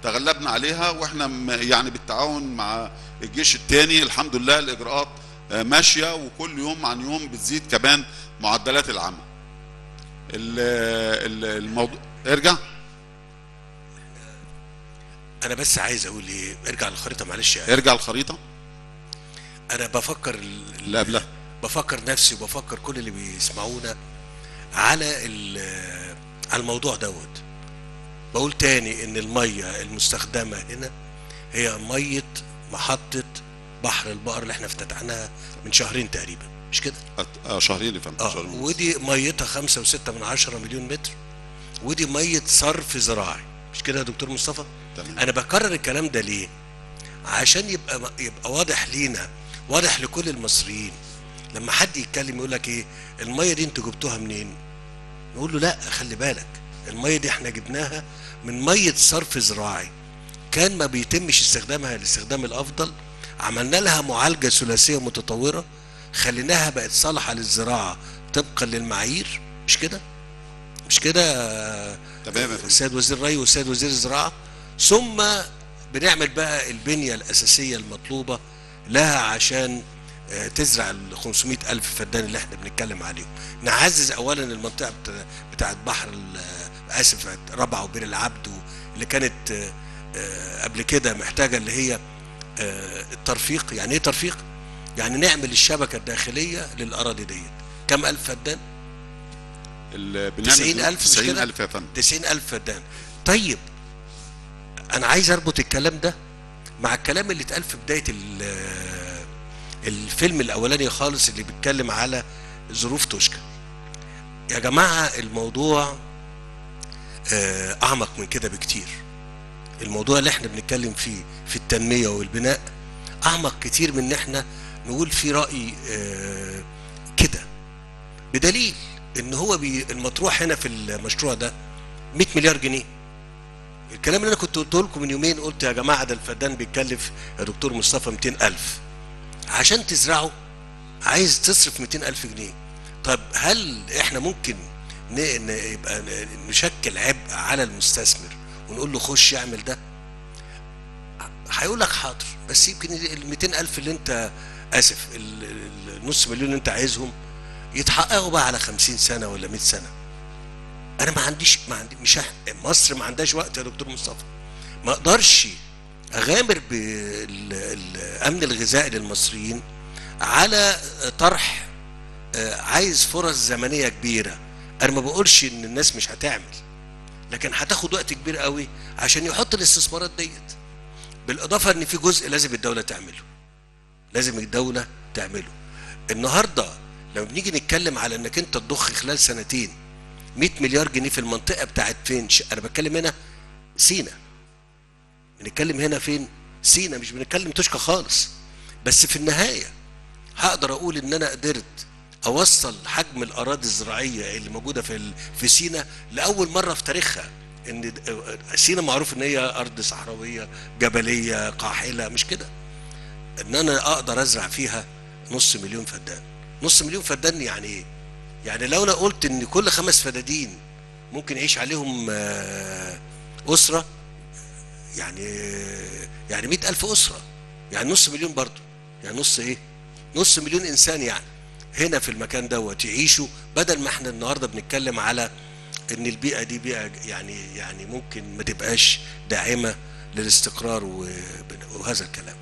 تغلبنا عليها واحنا م- يعني بالتعاون مع الجيش الثاني الحمد لله الاجراءات آه، ماشيه وكل يوم عن يوم بتزيد كمان معدلات العمل ال- ال- الموضوع ارجع انا بس عايز اقول ايه ارجع للخريطه معلش يا ارجع الخريطه انا بفكر ال- اللي قبلها بفكر نفسي وبفكر كل اللي بيسمعونا على ال- على الموضوع دوت بقول تاني ان الميه المستخدمه هنا هي ميه محطه بحر البقر اللي احنا افتتحناها من شهرين تقريبا مش كده آه، شهرين يا فندم اه شهرين. ودي ميتها خمسة وستة من عشرة مليون متر ودي مية صرف زراعي مش كده يا دكتور مصطفى تمام. انا بكرر الكلام ده ليه عشان يبقى يبقى واضح لينا واضح لكل المصريين لما حد يتكلم يقول لك ايه الميه دي انتوا جبتوها منين نقول له لا خلي بالك الميه دي احنا جبناها من ميه صرف زراعي كان ما بيتمش استخدامها للاستخدام الافضل عملنا لها معالجه ثلاثيه متطوره خليناها بقت صالحه للزراعه طبقا للمعايير مش كده مش كده تمام يا فندم. السيد وزير الري والسيد وزير الزراعه ثم بنعمل بقى البنيه الاساسيه المطلوبه لها عشان آه، تزرع ال 500 ألف فدان اللي احنا بنتكلم عليهم نعزز أولا المنطقة بتا- بتاعت بحر ال- آه، آسف ربع وبير العبد اللي كانت آه، آه، قبل كده محتاجة اللي هي آه، الترفيق يعني ايه ترفيق؟ يعني نعمل الشبكة الداخلية للأراضي ديت كم ألف فدان؟ ال- بنعمل 90,000 مش كده؟ 90,000 يا فندم 90 ألف فدان طيب أنا عايز أربط الكلام ده مع الكلام اللي اتقال في بداية ال- الفيلم الأولاني خالص اللي بيتكلم على ظروف توشكا يا جماعة الموضوع آه، أعمق من كده بكتير الموضوع اللي احنا بنتكلم فيه في التنمية والبناء أعمق كتير من إن احنا نقول في رأي آه، كده بدليل ان هو بي المطروح هنا في المشروع ده 100 مليار جنيه الكلام اللي انا كنت قلته لكم من يومين قلت يا جماعه ده الفدان بيتكلف يا دكتور مصطفى 200 الف عشان تزرعه عايز تصرف 200 الف جنيه طب هل احنا ممكن ن... ن... يبقى ن- نشكل عبء على المستثمر ونقول له خش اعمل ده هيقول لك حاضر بس يمكن ال 200 الف اللي انت اسف ال- ال- النص مليون اللي انت عايزهم يتحققوا بقى على 50 سنه ولا 100 سنه انا ما عنديش ما عندي مش هح- مصر ما عندهاش وقت يا دكتور مصطفى ما اقدرش اغامر بالامن الغذائي للمصريين على طرح آه، عايز فرص زمنيه كبيره انا ما بقولش ان الناس مش هتعمل لكن هتاخد وقت كبير قوي عشان يحط الاستثمارات ديت بالاضافه ان في جزء لازم الدوله تعمله لازم الدوله تعمله النهارده لما بنيجي نتكلم على انك انت تضخ خلال سنتين 100 مليار جنيه في المنطقه بتاعت فين ش- انا بتكلم هنا سينا بنتكلم هنا فين سينا مش بنتكلم توشكا خالص بس في النهايه هقدر اقول ان انا قدرت اوصل حجم الاراضي الزراعيه اللي موجوده في ال- في سينا لاول مره في تاريخها ان د- سينا معروف ان هي ارض صحراويه جبليه قاحله مش كده ان انا اقدر ازرع فيها نص مليون فدان نص مليون فدان يعني ايه يعني لو انا قلت ان كل خمس فدادين ممكن يعيش عليهم آه، اسره يعني يعني مئة ألف أسرة يعني نص مليون برضو يعني نص إيه نص مليون إنسان يعني هنا في المكان دوت يعيشوا بدل ما احنا النهارده بنتكلم على ان البيئه دي بيئه يعني يعني ممكن ما تبقاش داعمه للاستقرار وبن- وهذا الكلام